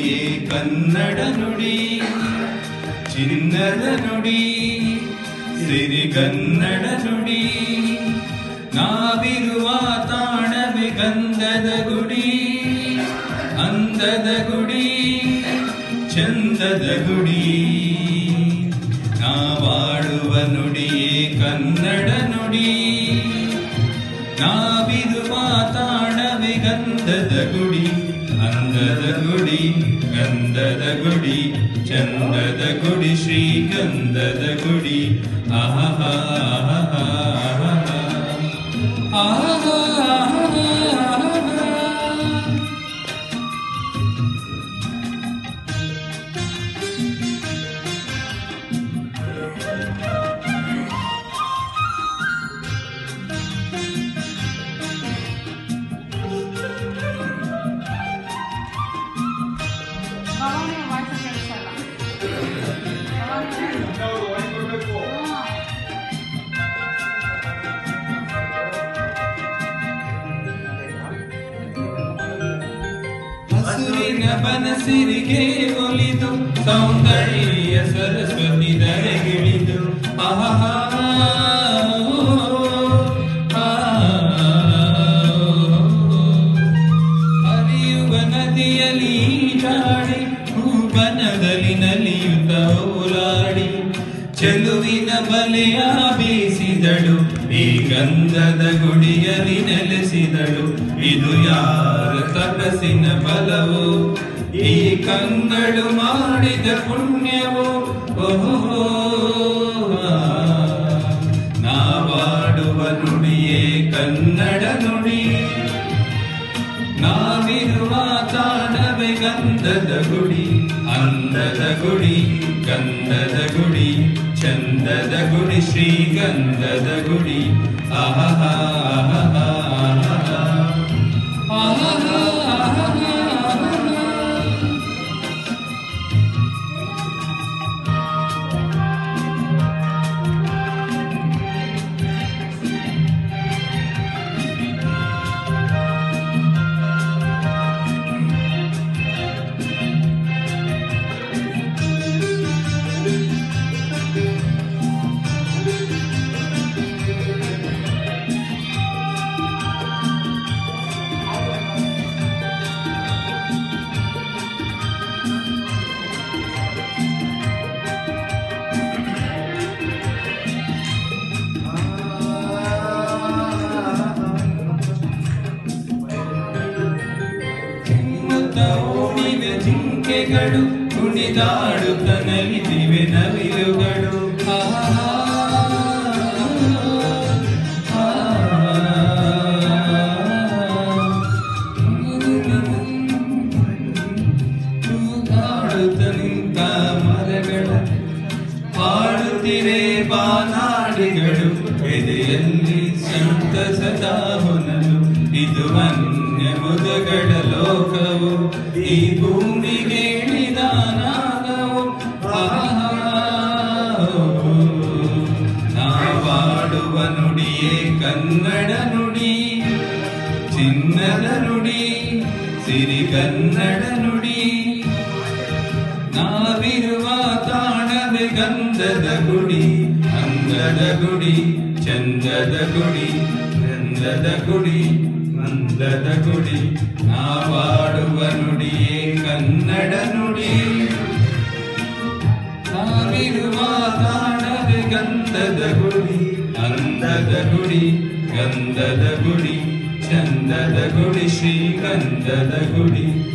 ನುಡಿಯೇ ಕನ್ನಡ ನುಡಿ ಚಿನ್ನದ ನುಡಿ ಸಿರಿಗನ್ನಡ ನುಡಿ ನಾವಿರುವ ತಾಣವೇ ಗಂಧದ ಗುಡಿ ಅಂದದ ಗುಡಿ ಚಂದದ ಗುಡಿ ನಾವಾಡುವ ನುಡಿಯೇ ಕನ್ನಡ ನುಡಿ ನಾವಿರುವ ತಾಣವೇ ಗಂಧದ ಗುಡಿ ಅಂದದ ಗುಡಿ ಗಂಧದ ಗುಡಿ ಚಂದದ ಗುಡಿ ಶ್ರೀಗಂಧದ ಗುಡಿ ಆಹಾ ಆಹಾ ಆಹಾ ಭವಾನಿ ವಾಯ್ಸ್ ಕೇಳಿಸಲ್ಲ ಹಸುರಿನ ಬನಸಿರಿಗೆ ಒಲಿದು ಸೌಂದರ್ಯ ಸರಸ್ವತಿ ಧರೆಗಿಳಿದು ಆಹಾ ಹರಿಯುವ ನದಿಯಲ್ಲಿ ಜಾಡಿ ಭೂವನದಲ್ಲಿ ನಲಿಯುತ್ತ ಓಲಾಡಿ ಚೆಲುವಿನ ಬಲೆಯ ಬೀಸಿದಳು ಈ ಗಂಧದ ಗುಡಿಯಲ್ಲಿ ನೆಲೆಸಿದಳು ಇದು ಯಾರ ತಪಸ್ಸಿನ ಫಲವು ಈ ಕಂಗಳು ಮಾಡಿದ ಪುಣ್ಯವು ಓಹೋ ನಾವಾಡುವ ನುಡಿಯೇ ಕನ್ನಡ ನುಡಿ ನಾವಿರುವ ತಾಣವೇ ಗಂಧದ ಗುಡಿ ಅಂದದ ಗುಡಿ ಗಂಧದ ಗುಡಿ ಚಂದದ ಗುಡಿ ಶ್ರೀಗಂಧದ ಗುಡಿ ಆಹಾ ಆಹಾ ಆಹಾ ಆಹಾ ಚಿಮ್ಮುತ್ತ ಓಡಿವೆ ಜಿಂಕೆಗಳು ಕುಣಿದಾಡುತ್ತ ನಲಿದಿವೆ ನವಿಲುಗಳು ಆಹಾ, ತೂಗಾಡುತ್ತ ನಿಂತ ಮರಗಳ ಹಾಡುತ್ತಿರೆ ಬಾನಾಡಿಗಳು ಎದೆಯಲ್ಲಿ ಸಂತಸದ ಹೊನಲು ಇದು ಅನ್ಯ ಮುದಗಳ ಲೋಕವು ಈ ಭೂಮಿಗೆ ಇಳಿದ ನಾಗವು ಆಹಾ, ನಾವಾಡುವ ನುಡಿಯೇ ಕನ್ನಡ ನುಡಿ ಚಿನ್ನದ ನುಡಿ ಸಿರಿಗನ್ನಡ ನುಡಿ ನಾವಿರುವ ತಾಣವೇ ಗಂಧದ ಗುಡಿ ಅಂದದ ಗುಡಿ ಚಂದದ ಗುಡಿ ಗಂಧದ ಗುಡಿ ಮಂದದ ಗುಡಿ ನಾವಾಡುವ ನುಡಿಯೇ ಕನ್ನಡ ನುಡಿ ನಾವಿರುವ ತಾಣವೇ ಗಂಧದ ಗುಡಿ ಅಂದದ ಗುಡಿ ಗಂಧದ ಗುಡಿ ಚಂದದ ಗುಡಿ ಶ್ರೀಗಂಧದ ಗುಡಿ